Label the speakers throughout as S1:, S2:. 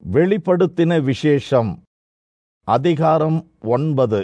S1: வெளிப்படுத்தின விசேஷம் அதிகாரம் ஒன்பது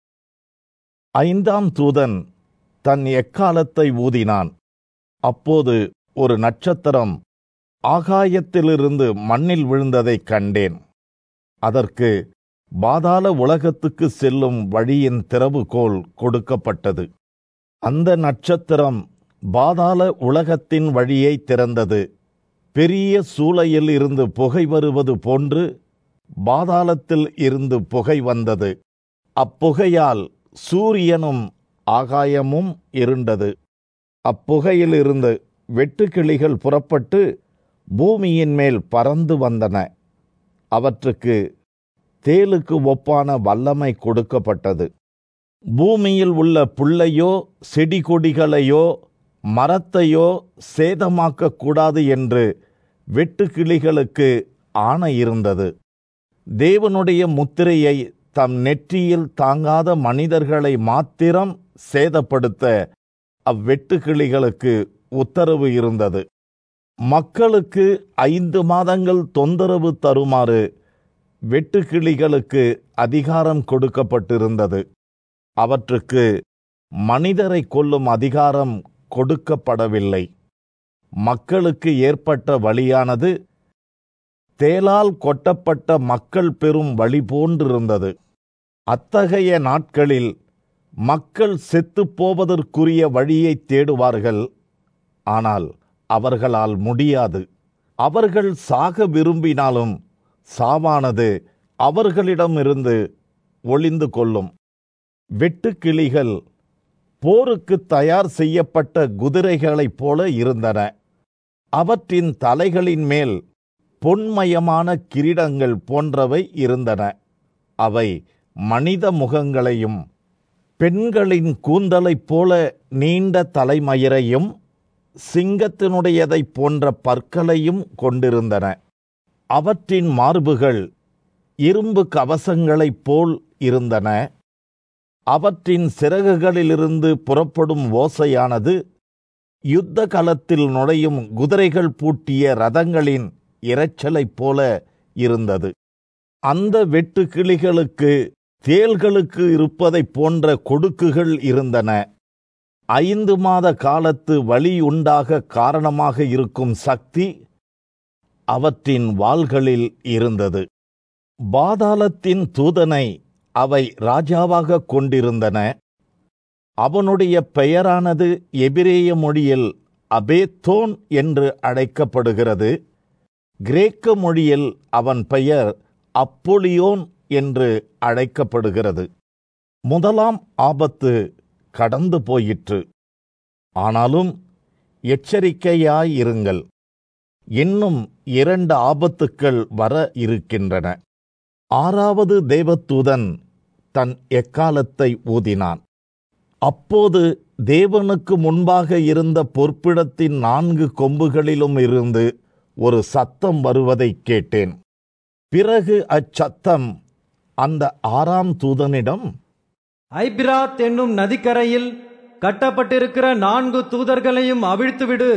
S1: ஐந்தாம் தூதன் தன் எக்காலத்தை ஊதினான் அப்போது ஒரு நட்சத்திரம் ஆகாயத்திலிருந்து மண்ணில் விழுந்ததைக் கண்டேன் அதற்கு பாதாள உலகத்துக்கு செல்லும் வழியின் திறவுகோல் கொடுக்கப்பட்டது அந்த நட்சத்திரம் பாதாள உலகத்தின் வழியை திறந்தது பெரிய சூளையில் இருந்து புகை வருவது போன்று பாதாளத்தில் இருந்து புகை வந்தது அப்புகையால் சூரியனும் ஆகாயமும் இருண்டது அப்புகையிலிருந்து வெட்டுக்கிளிகள் புறப்பட்டு பூமியின் மேல் பறந்து வந்தன அவற்றுக்கு தேலுக்கு ஒப்பான வல்லமை கொடுக்கப்பட்டது பூமியில் உள்ள புல்லையோ செடி கொடிகளையோ மரத்தையோ சேதமாக்கக் கூடாது என்று வெட்டுக்கிளிகளுக்கு ஆணை இருந்தது தேவனுடைய முத்திரையை தம் நெற்றியில் தாங்காத மனிதர்களை மாத்திரம் சேதப்படுத்த அவ்வெட்டுக்கிளிகளுக்கு உத்தரவு இருந்தது மக்களுக்கு ஐந்து மாதங்கள் தொந்தரவு தருமாறு வெட்டுக்கிளிகளுக்கு அதிகாரம் கொடுக்கப்பட்டிருந்தது அவற்றுக்கு மனிதரை கொல்லும் அதிகாரம் கொடுக்கப்படவில்லை மக்களுக்கு ஏற்பட்ட வழியானது தேலால் கொட்டப்பட்ட மக்கள் பெறும் வழி போன்றிருந்தது அத்தகைய நாட்களில் மக்கள் செத்துப் போவதற்குரிய வழியை தேடுவார்கள் ஆனால் அவர்களால் முடியாது அவர்கள் சாக விரும்பினாலும் சாவானது அவர்களிடமிருந்து ஒளிந்து கொள்ளும் வெட்டுக்கிளிகள் போருக்கு தயார் செய்யப்பட்ட குதிரைகளைப் போல இருந்தன அவற்றின் தலைகளின் மேல் பொன்மயமான கிரீடங்கள் போன்றவை இருந்தன அவை மனித முகங்களையும் பெண்களின் கூந்தலைப் போல நீண்ட தலைமயிரையும் சிங்கத்தினுடையதைப் போன்ற பற்களையும் கொண்டிருந்தன அவற்றின் மார்புகள் இரும்பு கவசங்களைப் போல் இருந்தன அவற்றின் சிறகுகளிலிருந்து புறப்படும் ஓசையானது யுத்த களத்தில் நுழையும் குதிரைகள் பூட்டிய ரதங்களின் இரைச்சலைப் போல இருந்தது அந்த வெட்டு கிளிகளுக்கு தேள்களுக்கு இருப்பதைப் போன்ற கொடுக்குகள் இருந்தன ஐந்து மாத காலத்து வழி உண்டாக காரணமாக இருக்கும் சக்தி அவற்றின் வாள்களில் இருந்தது பாதாளத்தின் தூதனை அவை ராஜாவாக கொண்டிருந்தன அவனுடைய பெயரானது எபிரேய மொழியில் அபேத்தோன் என்று அழைக்கப்படுகிறது கிரேக்க மொழியில் அவன் பெயர் அப்பொலியோன் என்று அழைக்கப்படுகிறது முதலாம் ஆபத்து கடந்து போயிற்று ஆனாலும் எச்சரிக்கையாயிருங்கள் இன்னும் இரண்டு ஆபத்துக்கள் வர இருக்கின்றன ஆறாவது தேவதூதன் தன் எக்காலத்தை ஊதினான் அப்போது தேவனுக்கு முன்பாக இருந்த பொற்பிடத்தின் நான்கு கொம்புகளிலும் இருந்து ஒரு சத்தம் வருவதைக் கேட்டேன் பிறகு அச்சத்தம் அந்த ஆறாம் தூதனிடம்
S2: ஐபிராத் என்னும் நதிக்கரையில் கட்டப்பட்டிருக்கிற நான்கு தூதர்களையும் அவிழ்த்துவிடு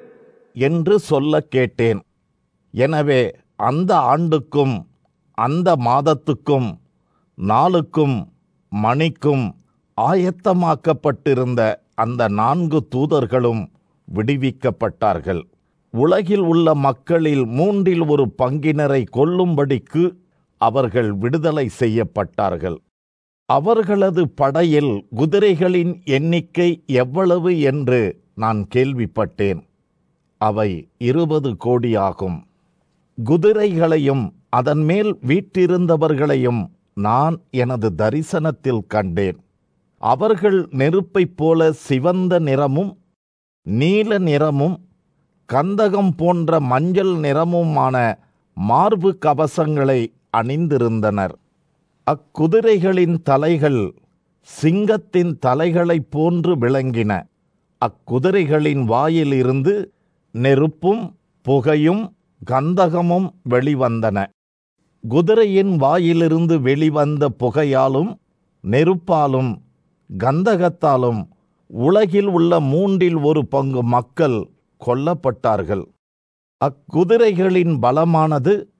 S1: என்று சொல்ல கேட்டேன் எனவே அந்த ஆண்டுக்கும் அந்த மாதத்துக்கும் நாளுக்கும் மணிக்கும் ஆயத்தமாக்கப்பட்டிருந்த அந்த நான்கு தூதர்களும் விடுவிக்கப்பட்டார்கள் உலகில் உள்ள மக்களில் மூன்றில் ஒரு பங்கினரை கொல்லும்படிக்கு அவர்கள் விடுதலை செய்யப்பட்டார்கள் அவர்களது படையில் குதிரைகளின் எண்ணிக்கை எவ்வளவு என்று நான் கேள்விப்பட்டேன் அவை இருபது கோடி ஆகும் குதிரைகளையும் அதன் மேல் வீற்றிருந்தவர்களையும் நான் எனது தரிசனத்தில் கண்டேன் அவர்கள் நெருப்பைப் போல சிவந்த நிறமும் நீல நிறமும் கந்தகம் போன்ற மஞ்சள் நிறமுமான மார்பு கவசங்களை அணிந்திருந்தனர் அக்குதிரைகளின் தலைகள் சிங்கத்தின் தலைகளைப் போன்று விளங்கின அக்குதிரைகளின் வாயிலிருந்து நெருப்பும் புகையும் கந்தகமும் வெளிவந்தன குதிரையின் வாயிலிருந்து வெளிவந்த புகையாலும் நெருப்பாலும் கந்தகத்தாலும் உலகில் உள்ள மூன்றில் ஒரு பங்கு மக்கள் கொல்லப்பட்டார்கள் அக்குதிரைகளின் பலமானது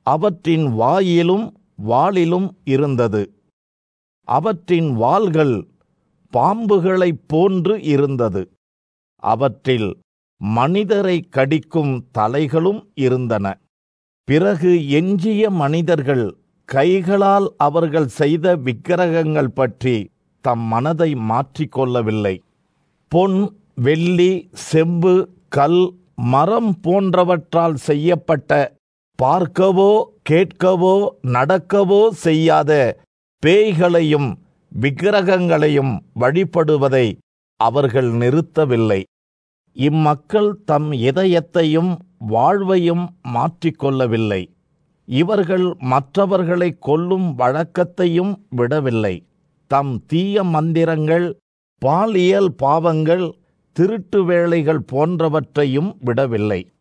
S1: அவற்றின் வாயிலும் வாளிலும் இருந்தது அவற்றின் வாள்கள் பாம்புகளைப் போன்று இருந்தது அவற்றில் மனிதரை கடிக்கும் தலைகளும் இருந்தன பிறகு எஞ்சிய மனிதர்கள் கைகளால் அவர்கள் செய்த விக்கிரகங்கள் பற்றி தம் மனதை மாற்றிக்கொள்ளவில்லை பொன் வெள்ளி செம்பு கல் மரம் போன்றவற்றால் செய்யப்பட்ட பார்க்கவோ கேட்கவோ நடக்கவோ செய்யாத பேய்களையும் விக்கிரகங்களையும் வழிபடுவதை அவர்கள் நிறுத்தவில்லை இம்மக்கள் தம் இதயத்தையும் வாழ்வையும் மாற்றிக்கொள்ளவில்லை இவர்கள் மற்றவர்களை கொல்லும் வழக்கத்தையும் விடவில்லை தம் தீய மந்திரங்கள் பாலியல் பாவங்கள் திருட்டு வேலைகள் போன்றவற்றையும் விடவில்லை